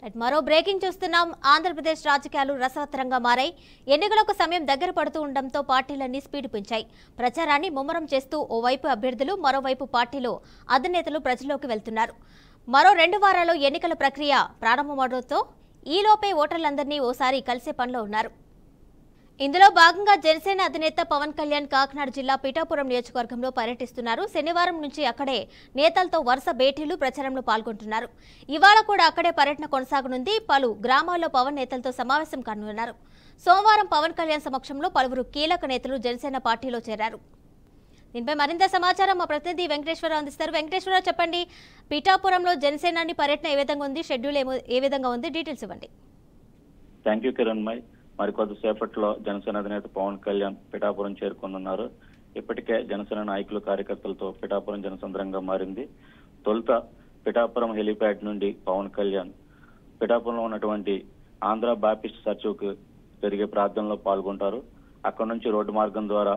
right, మరో breaking చూస్తున్నాం ఆంధ్రప్రదేశ్ రాజకీయాలు రసవత్తరంగా మారాయి ఎన్నికలకు సమయం దగ్గర పడుతూ ఉండడంతో పార్టీలన్నీ స్పీడ్ పెంచాయి ప్రచారాన్ని ముమ్మరం చేస్తూ ఓవైపు అభ్యర్థులు మరోవైపు పార్టీలు అధినేతలు ప్రజల్లోకి వెళ్తున్నారు మరో రెండు వారాల్లో ఎన్నికల ప్రక్రియ ప్రారంభమవడంతో ఈలోపే ఓటర్లందరినీ ఓసారి కలిసే పనిలో ఉన్నారు ఇందులో భాగంగా జనసేన అధినేత పవన్ కళ్యాణ్ కాకినాడ జిల్లా పిఠాపురం నియోజకవర్గంలో పర్యటిస్తున్నారు శనివారం నుంచి అక్కడే నేతలతో వరుస భేటీలు ప్రచారంలో పాల్గొంటున్నారు ఇవాళ కూడా అక్కడే పర్యటన కొనసాగనుంది పలు గ్రామాల్లో పవన్ నేతలతో సమావేశం కానున్నారు సోమవారం పవన్ కళ్యాణ్ సమక్షంలో పలువురు కీలక నేతలు జనసేన పార్టీలో చేరారు దీనిపై మరింత సమాచారం మా ప్రతినిధి వెంకటేశ్వరరావు అందిస్తారు వెంకటేశ్వరరావు చెప్పండి పిఠాపురంలో జనసేనాని పర్యటన ఏ విధంగా ఉంది షెడ్యూల్ ఏమో- ఏ విధంగా ఉంది డీటెయిల్స్ ఇవ్వండి థ్యాంక్ యూ కిరణ్ మై మరి కొద్దిసేపట్లో జనసేన అధినేత పవన్ కళ్యాణ్ పిఠాపురం చేరుకోనున్నారు ఇప్పటికే జనసేన నాయకులు కార్యకర్తలతో పిఠాపురం జనసంద్రంగా మారింది తొలుత పిఠాపురం హెలిప్యాడ్ నుండి పవన్ కళ్యాణ్ పిఠాపురంలో ఉన్నటువంటి ఆంధ్ర బాపిస్ట్ చర్చుకు జరిగే ప్రార్థనలో పాల్గొంటారు అక్కడ నుంచి రోడ్డు మార్గం ద్వారా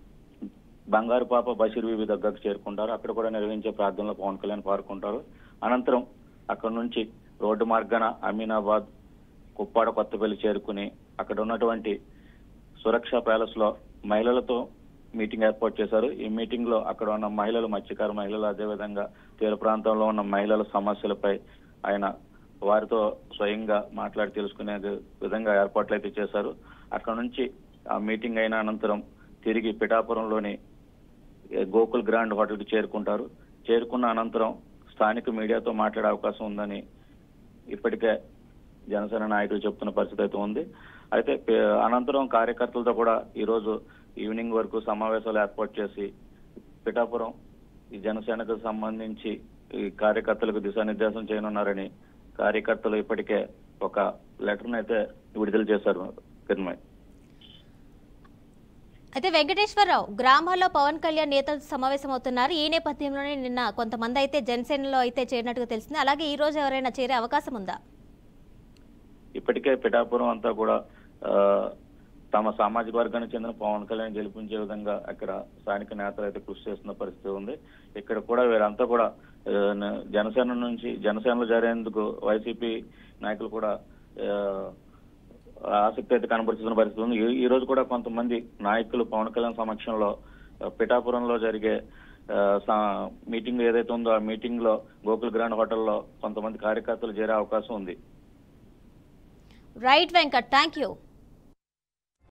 బంగారు పాప బషీర్ బీబీ దగ్గరకు చేరుకుంటారు అక్కడ కూడా నిర్వహించే ప్రార్థనలో పవన్ కళ్యాణ్ పాల్గొంటారు అనంతరం అక్కడ నుంచి రోడ్డు మార్గాన అమీనాబాద్ కుప్పాడ కొత్తపల్లి చేరుకుని అక్కడ ఉన్నటువంటి సురక్ష ప్యాలెస్ లో మహిళలతో మీటింగ్ ఏర్పాటు చేశారు ఈ మీటింగ్ లో అక్కడ ఉన్న మహిళలు మత్స్యకార మహిళలు అదేవిధంగా తీర ప్రాంతంలో ఉన్న మహిళల సమస్యలపై ఆయన వారితో స్వయంగా మాట్లాడి తెలుసుకునే విధంగా ఏర్పాట్లు అయితే చేశారు అక్కడ నుంచి ఆ మీటింగ్ అయిన అనంతరం తిరిగి పిఠాపురంలోని ఏ, గోకుల్ గ్రాండ్ హోటల్ కి చేరుకుంటారు చేరుకున్న అనంతరం స్థానిక మీడియాతో మాట్లాడే అవకాశం ఉందని ఇప్పటికే జనసేన నాయకులు చెప్తున్న పరిస్థితి అయితే ఉంది అయితే పే- అనంతరం కార్యకర్తలతో కూడా ఈ రోజు ఈవినింగ్ వరకు సమావేశాలు ఏర్పాటు చేసి పిఠాపురం ఈ జనసేనకు సంబంధించి ఈ కార్యకర్తలకు దిశానిర్దేశం చేయనున్నారని కార్యకర్తలు ఇప్పటికే ఒక లెటర్ అయితే విడుదల చేశారు కిరణ్మయ్ అయితే వెంకటేశ్వరరావు గ్రామాల్లో పవన్ కళ్యాణ్ నేతలతో సమావేశమవుతున్నారు ఈ నేపథ్యంలోనే నిన్న కొంతమంది అయితే జనసేనలో అయితే చేరినట్టుగా తెలిసింది అలాగే ఈ రోజు ఎవరైనా చేరే అవకాశం ఉందా ఇప్పటికే పిఠాపురం అంతా కూడా ఆ, తమ సామాజిక వర్గానికి చెందిన పవన్ కళ్యాణ్ గెలిపించే విధంగా అక్కడ స్థానిక నేతలు అయితే కృషి చేస్తున్న పరిస్థితి ఉంది ఇక్కడ కూడా వీరంతా కూడా ఆ, న- జనసేన నుంచి జనసేనలో చేరేందుకు వైసీపీ నాయకులు కూడా ఆ, ఆసక్తి అయితే కనబరుస్తున్న పరిస్థితి ఉంది ఈ- ఈ రోజు కూడా కొంతమంది నాయకులు పవన్ కళ్యాణ్ సమక్షంలో ఆ, పిఠాపురంలో జరిగే ఆ, సా- మీటింగ్ ఏదైతే ఉందో ఆ మీటింగ్ లో గోకుల్ గ్రాండ్ హోటల్లో కొంతమంది కార్యకర్తలు చేరే అవకాశం ఉంది రైట్ వెంకట్ థ్యాంక్ యూ